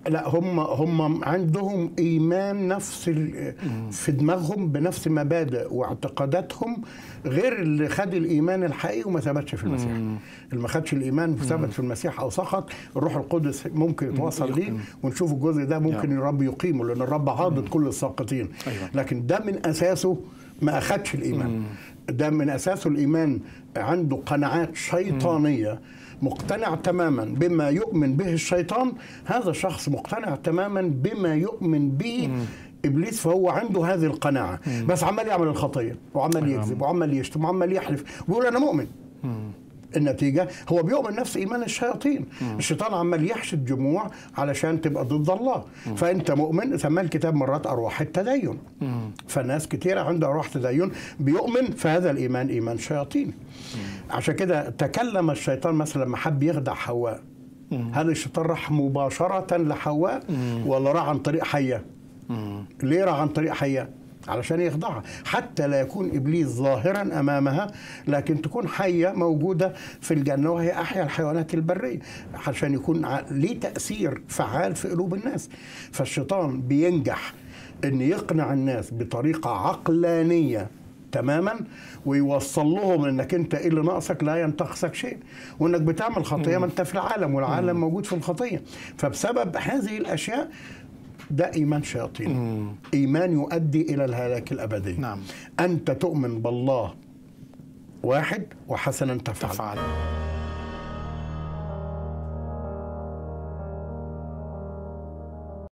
لا هم هم عندهم ايمان نفس ال- في دماغهم بنفس مبادئ واعتقاداتهم غير اللي خد الايمان الحقيقي وما ثبتش في المسيح اللي ما خدش الايمان ثبت في المسيح او سقط الروح القدس ممكن يتواصل ليه ونشوف الجزء ده ممكن نعم. الرب يقيمه لان الرب عاضد كل الساقطين أيوة. لكن ده من اساسه ما اخدش الايمان ده من اساسه الايمان عنده قناعات شيطانيه مقتنع تماما بما يؤمن به الشيطان هذا الشخص مقتنع تماما بما يؤمن به ابليس فهو عنده هذه القناعه بس عمال يعمل الخطيه وعمال يكذب وعمال يشتم وعمال يحلف ويقول انا مؤمن النتيجة هو بيؤمن نفس إيمان الشياطين الشيطان عمال يحشد جموع علشان تبقى ضد الله فأنت مؤمن سماه الكتاب مرات أرواح التدين فالناس كتيرة عندها أرواح تدين بيؤمن فهذا الإيمان إيمان شياطين عشان كده تكلم الشيطان مثلا لما حب يخدع حواء هل الشيطان راح مباشرة لحواء ولا راح عن طريق حية ليه راح عن طريق حية علشان يخضعها حتى لا يكون ابليس ظاهرا امامها لكن تكون حيه موجوده في الجنه وهي احيا الحيوانات البريه عشان يكون ع- ليه تاثير فعال في قلوب الناس فالشيطان بينجح ان يقنع الناس بطريقه عقلانيه تماما ويوصل لهم انك انت ايه اللي ناقصك لا ينتقصك شيء وانك بتعمل خطيه ما انت في العالم والعالم موجود في الخطيه فبسبب هذه الاشياء ده ايمان شياطين ايمان يؤدي الى الهلاك الابدي نعم. انت تؤمن بالله واحد وحسنا تفعل, تفعل. تفعل